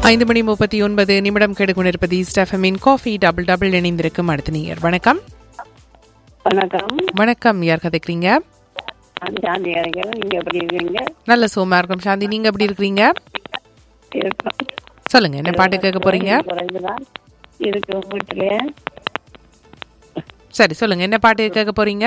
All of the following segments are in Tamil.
ஐந்து மணி முப்பத்தி ஒன்பது நிமிடம் கெடுக்கொண்டிருப்பது ஈஸ்டாஃபமின் காஃபி டபுள் டபுள் இணைந்திருக்கும் அடுத்த நீர் வணக்கம் வணக்கம் வணக்கம் யார் கதைக்கிறீங்க நான் சாந்தி அரைக்கிறேன் நீங்க எப்படி இருக்கீங்க நல்ல சோமா இருக்கும் சாந்தி நீங்க எப்படி இருக்கிறீங்க இருக்கோம் சொல்லுங்க என்ன பாட்டு கேட்க போறீங்க குறைந்துதான் இருக்கு வீட்டுல சரி சொல்லுங்க என்ன பாட்டு கேட்க போறீங்க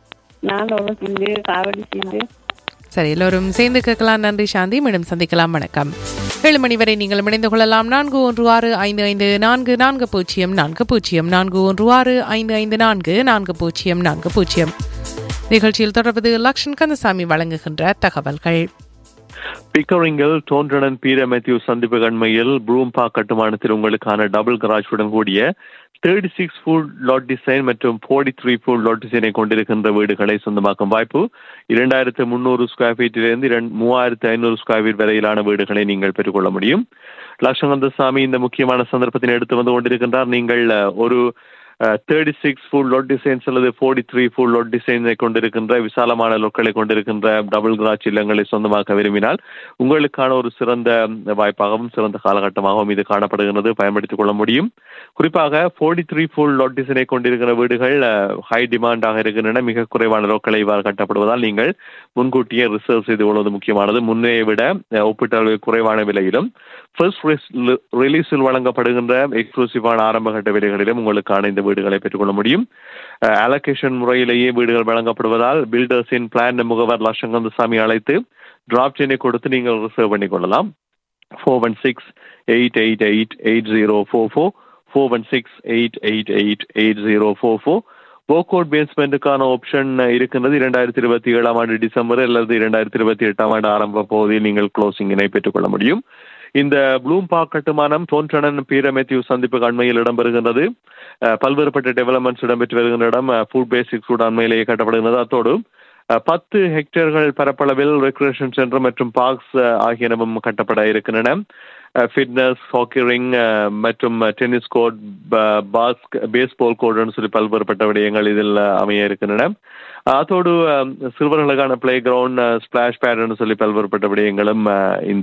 நான் ஒரு சிந்து காவடி சிந்து சரி எல்லோரும் சேர்ந்து கேட்கலாம் நன்றி சாந்தி மீண்டும் சந்திக்கலாம் வணக்கம் ஏழு மணி வரை நீங்கள் இணைந்து கொள்ளலாம் நான்கு ஒன்று ஆறு ஐந்து ஐந்து நான்கு நான்கு பூஜ்ஜியம் நான்கு பூஜ்ஜியம் நான்கு ஒன்று ஆறு ஐந்து ஐந்து நான்கு நான்கு பூஜ்ஜியம் நான்கு பூஜ்ஜியம் நிகழ்ச்சியில் தொடர்வது லக்ஷன் கந்தசாமி வழங்குகின்ற தகவல்கள் பிக்கரிங்கில் தோன்றனன் பீர மேத்யூ சந்திப்பு கண்மையில் ப்ரூம் பார்க் கட்டுமானத்தில் உங்களுக்கான டபுள் கராஜுடன் கூடிய thirty six full lot design மற்றும் ஃபோர்ட்டி த்ரீ ஃபுல் லாட் டிசைனை கொண்டிருக்கின்ற வீடுகளை சொந்தமாக்கும் வாய்ப்பு இரண்டாயிரத்து முந்நூறு ஸ்கொயர் ஃபீட்டிலிருந்து இரண்டு மூவாயிரத்து ஐநூறு ஸ்கொயர் ஃபீட் வரையிலான வீடுகளை நீங்கள் பெற்றுக்கொள்ள முடியும் லட்சங்கந்தசாமி இந்த முக்கியமான சந்தர்ப்பத்தினை எடுத்து வந்து கொண்டிருக்கின்றார் நீங்கள் அஹ், ஒரு thirty six full lot designs அல்லது ஃபோர்ட்டி த்ரீ ஃபுல் லோட் டிசைனை கொண்டிருக்கின்ற விசாலமான லொக்களை கொண்டிருக்கின்ற டபுள் கிராச் இல்லங்களை சொந்தமாக்க விரும்பினால் உங்களுக்கான ஒரு சிறந்த வாய்ப்பாகவும் சிறந்த காலகட்டமாகவும் இது காணப்படுகிறது பயன்படுத்திக் கொள்ள முடியும் குறிப்பாக ஃபோர்ட்டி த்ரீ ஃபுல் லோட் டிசைனை கொண்டிருக்கிற வீடுகள் ஹை டிமாண்டாக இருக்கின்றன மிக குறைவான லோக்களை இவ்வாறு கட்டப்படுவதால் நீங்கள் முன்கூட்டியே ரிசர்வ் செய்து கொள்வது முக்கியமானது முன்னையை விட அஹ், ஒப்பீட்டளவு குறைவான விலையிலும் ஃபர்ஸ்ட் ரிலீஸில் வழங்கப்படுகின்ற எக்ஸ்க்ளூசிவான ஆரம்பகட்ட விலைகளிலும் உங்களுக்கான இந்த வீடுகளை பெற்றுக்கொள்ள முடியும் அலோகேஷன் முறையிலேயே வீடுகள் வழங்கப்படுவதால் பில்டர்ஸின் பிளான் முகவர் லட்சங்கந்தசாமி அழைத்து டிராப் செயினை கொடுத்து நீங்கள் ரிசர்வ் பண்ணிக் கொள்ளலாம் four one six eight eight eight eight zero four four four one six eight eight eight eight zero four four walkout பேஸ்மெண்ட்டுக்கான ஆப்ஷன் இருக்கின்றது இரண்டாயிரத்தி இருபத்தி ஏழாம் ஆண்டு டிசம்பர் அல்லது இரண்டாயிரத்தி இருபத்தி எட்டாம் ஆண்டு ஆரம்ப பகுதியில் நீங்கள் க்ளோசிங்கினை பெற்றுக்கொள்ள முடியும் இந்த ப்ளூம் பார்க் கட்டுமானம் தோன்றனன் பீரமேத்யூ சந்திப்பு அண்மையில் இடம்பெறுகின்றது அஹ், பல்வேறுபட்ட டெவலப்மெண்ட்ஸ் இடம்பெற்று வருகின்ற இடம் ஃபுட் பேசிக்ஸ் கூட அண்மையிலேயே கட்டப்படுகின்றது அத்தோடு அஹ், பத்து ஹெக்டேர்கள் பரப்பளவில் ரெக்ரேஷன் சென்டர் மற்றும் பார்க்ஸ் ஆகியனவும் கட்டப்பட இருக்கின்றன ஃபிட்னஸ் ஹாக்கி ரிங் மற்றும் டென்னிஸ் கோர்ட் பாஸ்க் பேஸ்பால் கோர்ட்னு சொல்லி பல்வேறுபட்ட விடயங்கள் இதில் அமைய இருக்கின்றன அதோடு அஹ், சிறுவர்களுக்கான பிளே கிரவுண்ட் ஸ்பிளாஷ் பேட்னு சொல்லி பல்வேறுபட்ட விடயங்களும் அஹ், இந்த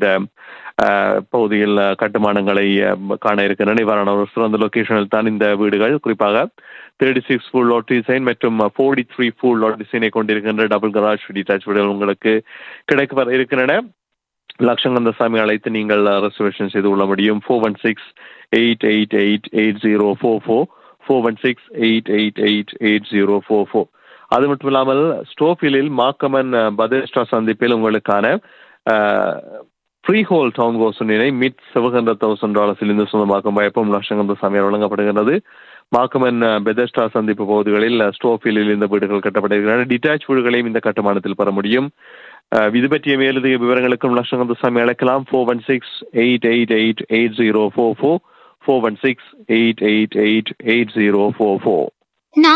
அஹ், பகுதியில் அஹ், கட்டுமானங்களை அஹ், காண இருக்கின்றன இவ்வாறான ஒரு சிறந்த லொகேஷனில் தான் இந்த வீடுகள் குறிப்பாக thirty six full lot design மற்றும் ஃபோர்ட்டி த்ரீ ஃபுல் லாட் டிசைனை கொண்டிருக்கின்ற டபுள் கராஜ் டிட்டாச் வீடுகள் உங்களுக்கு கிடைக்க வர இருக்கின்றன லட்சங்கந்தசாமி அழைத்து நீங்கள் ரெசர்வேஷன் செய்து கொள்ள முடியும் four one six eight eight eight eight zero four four four one six eight eight eight eight zero four four அது மட்டும் இல்லாமல் ஸ்டோஃபிலில் மாக்கமன் பதேஸ்டா சந்திப்பில் உங்களுக்கான ஃப்ரீ ஹோல் டவுன் கோசனினை மிட் செவன் ஹண்ட்ரட் தௌசண்ட் டாலர்ஸில் இருந்து சொந்தமாக்கும் வாய்ப்பும் லட்சங்கந்தசாமியார் வழங்கப்படுகிறது மாக்கமன் பெதஸ்டா சந்திப்பு பகுதிகளில் ஸ்டோஃபிலில் இந்த வீடுகள் கட்டப்பட்டிருக்கின்றன டிட்டாச் வீடுகளையும் இந்த கட்டுமானத்தில் பெற முடியும் அஹ், இது பற்றிய மேலதிக விவரங்களுக்கும் லட்சங்கந்தசாமி அழைக்கலாம் four one six eight eight eight eight zero four four four one six eight eight eight eight zero four four